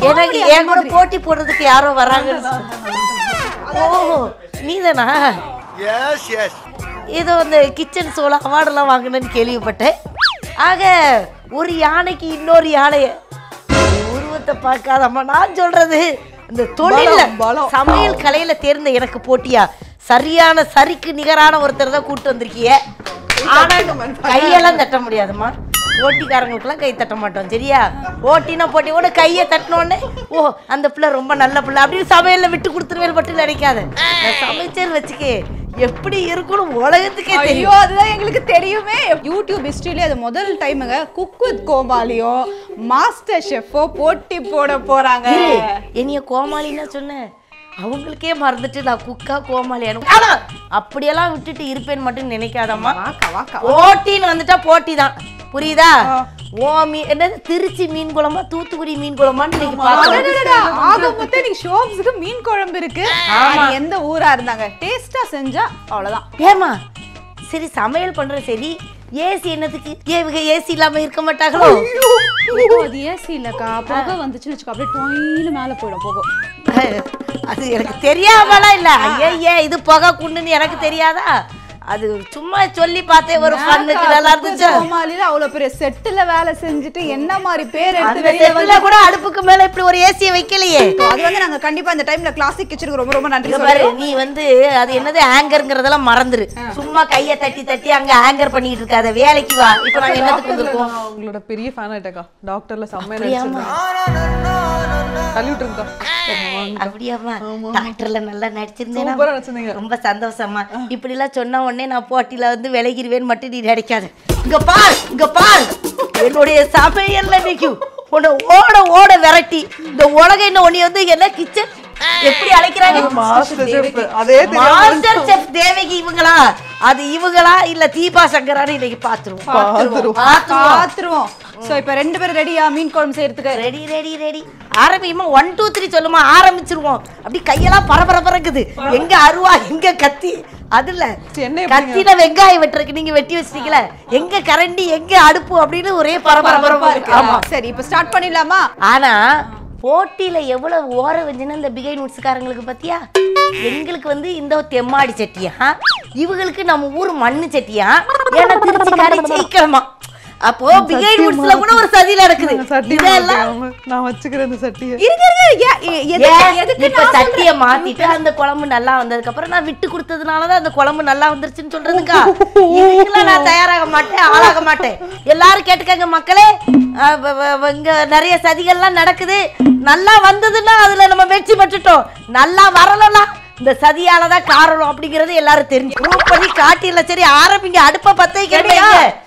எனக்கு என் கூட போட்டி போடுறதுக்கு யாரோ வராங்கன்னு சொன்னாங்க. ஓ நீதானா எஸ் எஸ் ஏதோ அந்த கிச்சன் சோள அவார்டெல்லாம் வாங்கினேன்னு கேள்விப்பட்டேன் ஆக ஒரு யானைக்கு இன்னொரு யானைய உருவத்தை பார்க்காதம்மா நான் சொல்றது இந்த தொழில்ல பலம், பலம். சமையல் கலையில தேர்ந்த எனக்கு போட்டியா சரியான சரிக்கு நிகரான ஒருத்தர் தான் கூட்டு வந்திருக்கிய ஆனா கையெல்லாம் தட்ட முடியாதும்மா போட்டிக்காரங்களுக்கெல்லாம் கை தட்ட மாட்டோம் சரியா போட்டினா போட்டி கூட கையை தட்டினோடனே ஓ அந்த பிள்ளை ரொம்ப நல்ல பிள்ளை அப்படின்னு சமையல்ல விட்டு கொடுத்துருவேல் மட்டும் நினைக்காத நான் சமைச்சேன்னு வச்சுக்கே எப்படி இருக்கணும் உலகத்துக்கே ஐயோ தெரியும் அதுதான் எங்களுக்கு தெரியுமே யூடியூப் ஹிஸ்டரியில அது முதல் டைமுங்க குக் வித் கோமாளியோ மாஸ்டர் ஷெஃபோ போட்டி போட போறாங்க இரு, என்னைய கோமாளின்னா சொன்னேன் அவங்களுக்கே மறந்துட்டு நான் குக்கா கோமாளி ஆனா அப்படியெல்லாம் விட்டுட்டு இருப்பேன்னு மட்டும் நினைக்காதம்மா வாக்கா வாக்கா போட்டின்னு வந்துட்டா போட்டி தான் புரியுதா ஓ மீன் என்னது திருச்சி மீன் குழம்பா தூத்துக்குடி மீன் குழம்பான்னு இன்னைக்கு பார்க்கலாம் அடடடடா, ஆக மொத்தம் இன்னைக்கு ஷோப்ஸுக்கு மீன் குழம்பு இருக்கு அது எந்த ஊரா இருந்தாங்க டேஸ்டா செஞ்சா அவ்வளவுதான் ஏமா சரி சமையல் பண்ற சரி ஏசி என்னத்துக்கு ஏன் இவங்க ஏசி இல்லாம இருக்க மாட்டாங்களோ இப்போ அது ஏசி இல்லக்கா புகை வந்துச்சுன்னு வச்சுக்கோ அப்படியே டொயின்னு மேல போயிடும் புகை அது எனக்கு தெரியாமலாம் இல்ல ஐயா இது புகை குண்டுன்னு எனக்கு தெரியாதா அது சும்மா சொல்லி பார்த்தேன் ஒரு ஃபன்னுக்கு நல்லா இருந்துச்சு கோமாளியில அவ்வளவு பெரிய செட்டுல வேலை செஞ்சுட்டு என்ன மாதிரி பேர் எடுத்து அந்த வெளியில வந்து செட்ல கூட அடுப்புக்கு மேல இப்படி ஒரு ஏசியை வைக்கலையே அது வந்து நாங்க கண்டிப்பா இந்த டைம்ல கிளாசிக் கிச்சனுக்கு ரொம்ப ரொம்ப நன்றி இங்க சொல்றோம் பாரு நீ வந்து அது என்னது ஆங்கர்ங்கிறதெல்லாம் மறந்துரு சும்மா கைய தட்டி தட்டி அங்க ஆங்கர் பண்ணிட்டு இருக்காத வேலைக்கு வா இப்போ நாங்க என்னத்துக்கு வந்திருக்கோம் நான் உங்களோட பெரிய ஃபேன் ஆயிட்டேக்கா டாக்டர்ல செம்மையா அப்படியாம்மா? நடிச்சிருந்தேன் தள்ளி விட்டுருங்கக்கா அப்படியாம்மா டாக்டர்ல நல்லா நடிச்சிருந்தேனா சூப்பரா நடிச்சிருந்தீங்க ரொம்ப சந்தோஷமா இப்படி எல்லாம் சொன்ன உடனே நான் போட்டியில வந்து விலகிருவேன் மட்டும் நீ நினைக்காத இங்க பார் இங்க பார் என்னுடைய சமையல்ல நிக்கும் உன்னை ஓட ஓட விரட்டி இந்த உலகம் என்ன உன்னை வந்து என்ன கிச்சன் எப்படி அழைக்கிறாங்க மாஸ்டர் செஃப் அதே மாஸ்டர் செஃப் தேவகி இவங்களா அது இவங்களா இல்ல தீபா சங்கரான்னு இன்னைக்கு பாத்துருவோம் பாத்துருவோம். பாத்துருவோம் பாத்துருவோம் சோ இப்ப ரெண்டு பேரும் ரெடியா மீன் குழம்பு செய்யறதுக்கு ரெடி ரெடி ரெடி ஆரம்பிக்குமா ஒன் டூ த்ரீ சொல்லுமா ஆரம்பிச்சிருவோம் அப்படி கையெல்லாம் பரபர பறக்குது எங்க அருவா எங்க கத்தி அதுல என்ன எப்படிங்க? கத்தில வெங்காயம் வெட்டுறதுக்கு நீங்க வெட்டி வச்சிட்டீங்களா எங்க கரண்டி எங்க அடுப்பு அப்படின்னு ஒரே பரபர பரபர இருக்கு ஆமா சரி இப்ப ஸ்டார்ட் பண்ணிடலாமா ஆனா போட்டியில எவ்வளவு ஓர வஞ்சுன்னு இந்த பிகை நுட்ஸ்காரங்களுக்கு பத்தியா எங்களுக்கு வந்து இந்த தெம்மாடி சட்டியா இவங்களுக்கு நம்ம ஊர் மண்ணு சட்டியா ஏன்னா திருச்சிக்காரி ஜெயிக்கணுமா அப்போ பிகை நுட்ஸ்ல கூட ஒரு சதி நடக்குது சட்டி இதெல்லாம் நான் வச்சுக்கிறேன் இந்த சட்டியை இருங்க இருங்க ஏ- எ- எதுக்கு- ஏன் எதுக்கு இப்ப நான் சட்டிய மாத்திட்டு அந்த குழம்பு நல்லா வந்ததுக்கு அப்புறம் நான் விட்டு கொடுத்ததுனாலதான் அந்த குழம்பு நல்லா வந்துருச்சுன்னு சொல்றதுக்கா இதுக்கெல்லாம் நான் தயாராக மாட்டேன் ஆளாக மாட்டேன் எல்லாரும் கேட்டுக்கங்க மக்களே அஹ் வ- வ- வ- இங்க நிறைய சதிகள்லாம் நடக்குது நல்லா வந்ததுன்னா அதுல நம்ம வெற்றி பெற்றுட்டோம் நல்லா வரலனா இந்த சதியால தான் காரணம் அப்படிங்கறது எல்லாரும் தெரிஞ்சு ப்ரூவ் பண்ணி காட்டிடல சரி ஆரம்பிங்க அடுப்ப பத்த கேட்டீங்க